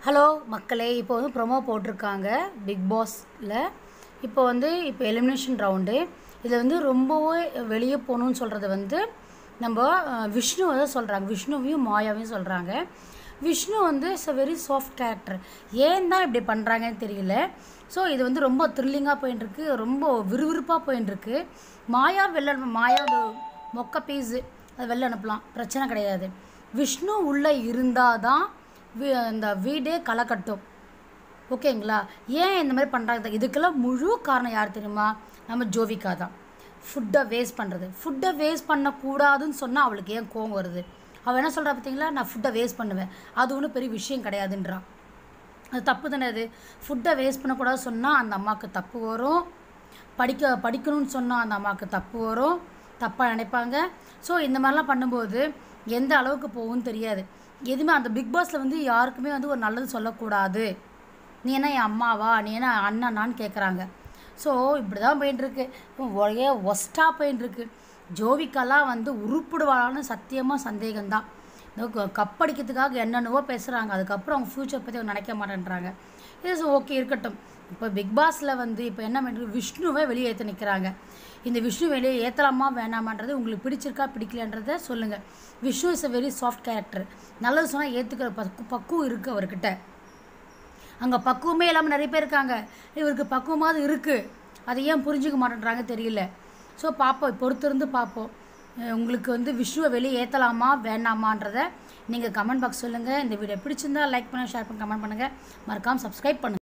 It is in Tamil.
ஹலோ மக்களே இப்போ வந்து ப்ரொமோ போட்டிருக்காங்க பிக் பாஸில் இப்போ வந்து இப்போ எலிமினேஷன் ரவுண்டு இதில் வந்து ரொம்பவே வெளியே போகணுன்னு சொல்கிறது வந்து நம்ம அஹ், விஷ்ணுவை தான் சொல்கிறாங்க விஷ்ணுவையும் மாயாவையும் சொல்கிறாங்க விஷ்ணு வந்து it's a very soft character ஏன் தான் இப்படி பண்ணுறாங்கன்னு தெரியல ஸோ இது வந்து ரொம்ப த்ரில்லிங்காக போயின்ட்டுருக்கு ரொம்ப விறுவிறுப்பாக போயின்ட்டுருக்கு மாயா வெளில மாயா அது மொக்க பீஸு அது வெளில அனுப்பலாம் பிரச்சனை கிடையாது விஷ்ணு உள்ளே இருந்தால் தான் வீ- அந்த வீடே களை கட்டும் ஓகேங்களா ஏன் இந்த மாதிரி பண்ணுறாங்க இதுக்கெல்லாம் முழு காரணம் யார் தெரியுமா நம்ம ஜோவிகா தான் ஃபுட்டை வேஸ்ட் பண்ணுறது ஃபுட்டை வேஸ்ட் பண்ணக்கூடாதுன்னு சொன்னால் அவளுக்கு ஏன் கோவம் வருது அவள் என்ன சொல்கிறா பார்த்தீங்களா நான் ஃபுட்டை வேஸ்ட் பண்ணுவேன் அது ஒன்றும் பெரிய விஷயம் கிடையாதுன்றா அது தப்பு தானே அது ஃபுட்டை வேஸ்ட் பண்ணக்கூடாது சொன்னால் அந்த அம்மாவுக்கு தப்பு வரும் படிக்க படிக்கணும்னு சொன்னால் அந்த அம்மாவுக்கு தப்பு வரும் தப்பாக நினைப்பாங்க ஸோ இந்த மாதிரிலாம் பண்ணும்போது எந்த அளவுக்கு போகும்னு தெரியாது எதுவுமே அந்த பிக் பாஸில் வந்து யாருக்குமே வந்து ஒரு நல்லது சொல்லக்கூடாது நீ என்ன என் அம்மாவா நீ என்ன அண்ணனான்னு கேட்குறாங்க ஸோ இப்படி தான் போயின்ட்டுருக்கு ஒரே ஒஸ்ட்டாக போயின்ட்டுருக்கு ஜோவிக்காலாம் வந்து உருப்பிடுவாளான்னு சத்தியமாக சந்தேகம்தான் இந்த க- கப்படிக்கிறதுக்காக என்னென்னவோ பேசுகிறாங்க அதுக்கப்புறம் அவங்க ஃப்யூச்சர் பற்றி அவங்க நினைக்க மாட்டேன்றாங்க இது ஓகே இருக்கட்டும் இப்போ பிக் பாஸில் வந்து இப்போ என்ன பண்ணுறது விஷ்ணுவை வெளியே ஏற்ற நிற்கிறாங்க இந்த விஷ்ணு வெளியே ஏற்றலாமா வேணாமான்றது உங்களுக்கு பிடிச்சிருக்கா பிடிக்கலன்றதை சொல்லுங்கள் Vishnu is a very soft character நல்லது சொன்னால் ஏற்றுக்கிற பக்கு பக்குவம் இருக்குது அவர்கிட்ட அங்கே பக்குவமே இல்லாமல் நிறைய பேர் இருக்காங்க இவருக்கு பக்குவமாவது இருக்குது அதை ஏன் புரிஞ்சுக்க மாட்டேன்றாங்க தெரியல ஸோ பார்ப்போம் பொறுத்திருந்து பார்ப்போம் அஹ் உங்களுக்கு வந்து விஷ்ணுவை வெளியே ஏற்றலாமா வேணாமான்றதை நீங்கள் கமெண்ட் பாக்ஸ் சொல்லுங்கள் இந்த வீடியோ பிடிச்சிருந்தா லைக் பண்ணுங்கள் ஷேர் பண்ணி கமெண்ட் பண்ணுங்கள் மறக்காமல் சப்ஸ்கிரைப் பண்ணுங்கள்